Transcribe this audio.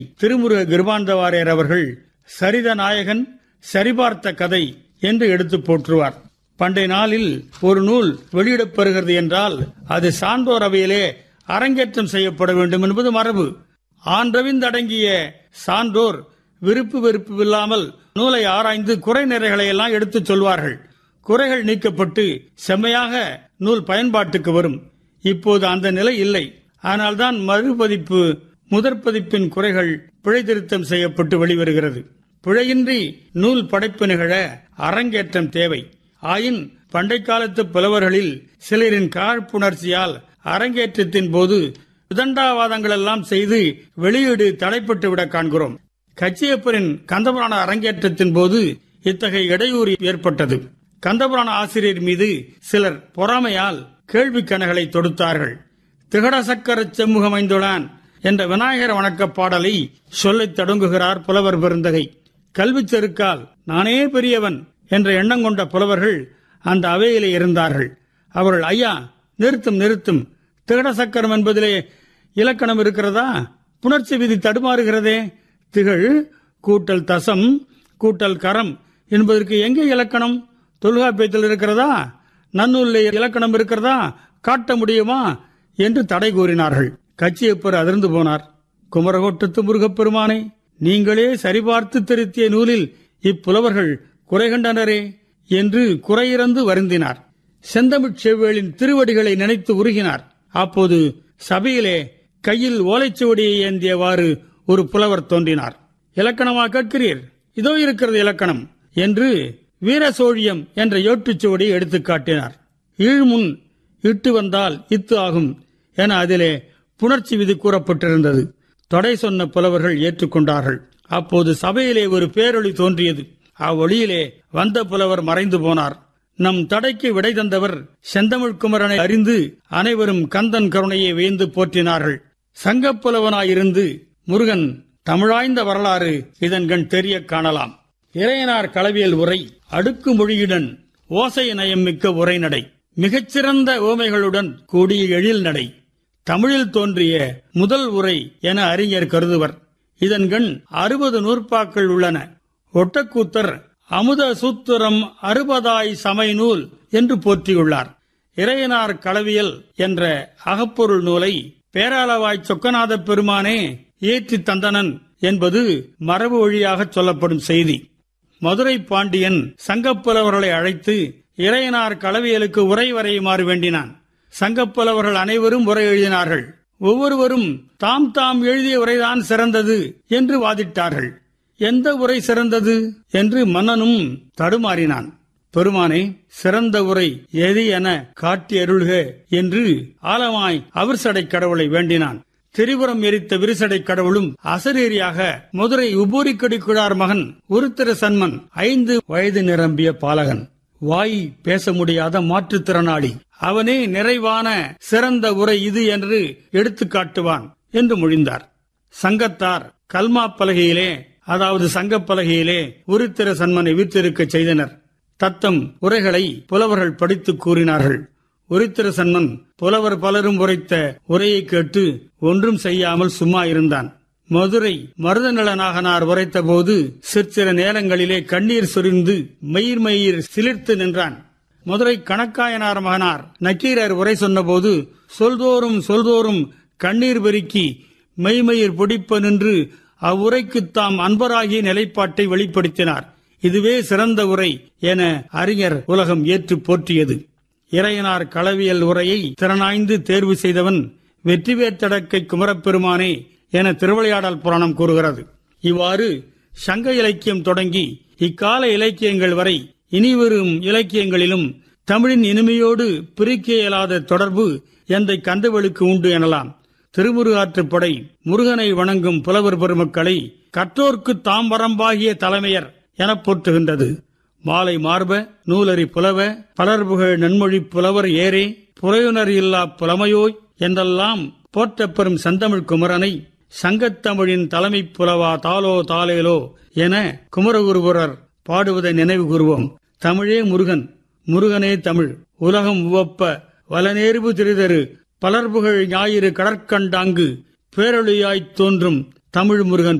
திருமுருக கிருபாந்தவாரியர் அவர்கள் சரித நாயகன் சரிபார்த்த கதை என்று எடுத்து போற்றுவார் பண்டைய நாளில் ஒரு நூல் வெளியிடப்பெறுகிறது என்றால் அது சான்றோர் அவையிலே அரங்கேற்றம் செய்யப்பட வேண்டும் என்பது மரபு ஆன்றவிந்தடங்கிய சான்றோர் விருப்பு வெறுப்பு இல்லாமல் நூலை ஆராய்ந்து குறை நிறைகளை எல்லாம் எடுத்துச் சொல்வார்கள் குறைகள் நீக்கப்பட்டு செம்மையாக நூல் பயன்பாட்டுக்கு வரும் இப்போது அந்த நிலை இல்லை ஆனால்தான் மறுபதிப்பு முதற் பதிப்பின் குறைகள் பிழை திருத்தம் செய்யப்பட்டு வெளிவருகிறது பிழையின்றி நூல் படைப்பு நிகழ அரங்கேற்றம் தேவை ஆயின் பண்டை காலத்து புலவர்களில் சிலரின் காழ்ப்புணர்ச்சியால் அரங்கேற்றத்தின் போது விதண்டாவாதங்கள் எல்லாம் செய்து வெளியீடு தடைப்பட்டு விட காண்கிறோம் கச்சியப்பரின் கந்தபுராண அரங்கேற்றத்தின் போது இத்தகைய இடையூறு ஏற்பட்டது கந்தபுராண ஆசிரியர் மீது சிலர் பொறாமையால் கேள்வி கணைகளை தொடுத்தார்கள் திகட சக்கர செம்முகமைந்துளான் என்ற விநாயகர் வணக்க பாடலை சொல்லத் தொடங்குகிறார் புலவர் பெருந்தகை கல்வி செருக்கால் நானே பெரியவன் என்ற எண்ணம் கொண்ட புலவர்கள் அந்த அவையிலே இருந்தார்கள் அவர்கள் ஐயா நிறுத்தும் நிறுத்தும் திகட சக்கரம் என்பதிலே இலக்கணம் இருக்கிறதா புணர்ச்சி விதி தடுமாறுகிறதே திகழ் கூட்டல் தசம் கூட்டல் கரம் என்பதற்கு எங்கே இலக்கணம் தொல்காப்பியத்தில் இருக்கிறதா நன்னூலிலே இலக்கணம் இருக்கிறதா காட்ட முடியுமா என்று தடை கூறினார்கள் கச்சியப்பர் அதிர்ந்து போனார் குமரகோட்டத்து முருகப்பெருமானை நீங்களே சரிபார்த்து திருத்திய நூலில் இப்புலவர்கள் குறை கண்டனரே என்று குறையிறந்து வருந்தினார் செந்தமிழ் செவ்வேளின் திருவடிகளை நினைத்து உருகினார் அப்போது சபையிலே கையில் ஓலைச்சுவடியை ஏந்தியவாறு ஒரு புலவர் தோன்றினார் இலக்கணமா கேட்கிறீர் இதோ இருக்கிறது இலக்கணம் என்று வீரசோழியம் என்ற ஏட்டுச்சுவடியை எடுத்துக் காட்டினார் ஈழ்முன் இட்டு வந்தால் இத்து ஆகும் என அதிலே புணர்ச்சி விதி கூறப்பட்டிருந்தது தொடை சொன்ன புலவர்கள் ஏற்றுக்கொண்டார்கள் அப்போது சபையிலே ஒரு பேரொளி தோன்றியது அவ்வொளியிலே வந்த புலவர் மறைந்து போனார் நம் தடைக்கு விடை தந்தவர் செந்தமிழ் குமரனை அறிந்து அனைவரும் கந்தன் கருணையை வேந்து போற்றினார்கள் சங்கப்புலவனாயிருந்து முருகன் தமிழாய்ந்த வரலாறு இதன்கண் தெரிய காணலாம் இறையனார் களவியல் உரை அடுக்கு மொழியுடன் ஓசை நயம் மிக்க உரைநடை மிகச்சிறந்த ஓமைகளுடன் கூடிய எழில் நடை தமிழில் தோன்றிய முதல் உரை என அறிஞர் கருதுவர் இதன்கண் அறுபது நூற்பாக்கள் உள்ளன ஒட்டக்கூத்தர் அமுத சூத்திரம் அறுபதாய் சமை நூல் என்று போற்றியுள்ளார் இறையனார் களவியல் என்ற அகப்பொருள் நூலை பேராளவாய் சொக்கநாத பெருமானே ஏற்றி தந்தனன் என்பது மரபு வழியாக சொல்லப்படும் செய்தி மதுரை பாண்டியன் சங்கப்புலவர்களை அழைத்து இறையனார் களவியலுக்கு உரை வரையுமாறு வேண்டினான் சங்கப்புலவர்கள் அனைவரும் உரை எழுதினார்கள் ஒவ்வொருவரும் தாம் தாம் எழுதிய உரைதான் சிறந்தது என்று வாதிட்டார்கள் எந்த உரை சிறந்தது என்று மன்னனும் தடுமாறினான் பெருமானே சிறந்த உரை எது என காட்டி அருள்க என்று ஆலமாய் அவர்சடை கடவுளை வேண்டினான் திரிபுரம் எரித்த விரிசடை கடவுளும் அசரீரியாக மதுரை உபூரிக்கடிக்குழார் மகன் உருத்திர சன்மன் ஐந்து வயது நிரம்பிய பாலகன் வாய் பேச முடியாத மாற்றுத்திறனாளி அவனே நிறைவான சிறந்த உரை இது என்று எடுத்துக் காட்டுவான் என்று மொழிந்தார் சங்கத்தார் கல்மா பலகையிலே அதாவது சங்கப் பலகையிலே உருத்திர சன்மனை வீற்றிருக்கச் செய்தனர் தத்தம் உரைகளை புலவர்கள் படித்துக் கூறினார்கள் உரித்திர சன்மன் புலவர் பலரும் உரைத்த உரையை கேட்டு ஒன்றும் செய்யாமல் சும்மா இருந்தான் மதுரை மருதநலனாகனார் உரைத்த போது சிற்சில நேரங்களிலே கண்ணீர் சொரிந்து மயிர் மயிர் சிலிர்த்து நின்றான் மதுரை கணக்காயனார் மகனார் நக்கீரர் உரை சொன்னபோது சொல்தோறும் சொல்தோறும் கண்ணீர் பெருக்கி மெய்மயிர் பொடிப்ப நின்று அவ்வுரைக்கு தாம் அன்பராகிய நிலைப்பாட்டை வெளிப்படுத்தினார் இதுவே சிறந்த உரை என அறிஞர் உலகம் ஏற்று போற்றியது இறையனார் களவியல் உரையை திறனாய்ந்து தேர்வு செய்தவன் வெற்றிவேத்தடக்கை குமரப்பெருமானே என திருவிளையாடல் புராணம் கூறுகிறது இவ்வாறு சங்க இலக்கியம் தொடங்கி இக்கால இலக்கியங்கள் வரை இனிவரும் இலக்கியங்களிலும் தமிழின் இனிமையோடு பிரிக்க இயலாத தொடர்பு எந்த கந்தவெளுக்கு உண்டு எனலாம் திருமுருகாற்றுப்படை முருகனை வணங்கும் புலவர் பெருமக்களை கற்றோர்க்கு தாம் வரம்பாகிய தலைமையர் எனப் போற்றுகின்றது மாலை மார்ப நூலறி புலவ பலர்புகழ் நன்மொழி புலவர் ஏரே புறையுணர் இல்லா புலமையோய் என்றெல்லாம் போற்றப்பெறும் செந்தமிழ் குமரனை சங்கத்தமிழின் தலைமை புலவா தாலோ தாலேலோ என குமரகுருபுரர் பாடுவதை நினைவு கூறுவோம் தமிழே முருகன் முருகனே தமிழ் உலகம் உவப்ப வலநேர்வு திரிதரு பலர்புகழ் ஞாயிறு கடற்கண்டாங்கு பேரொழியாய்த் தோன்றும் தமிழ் முருகன்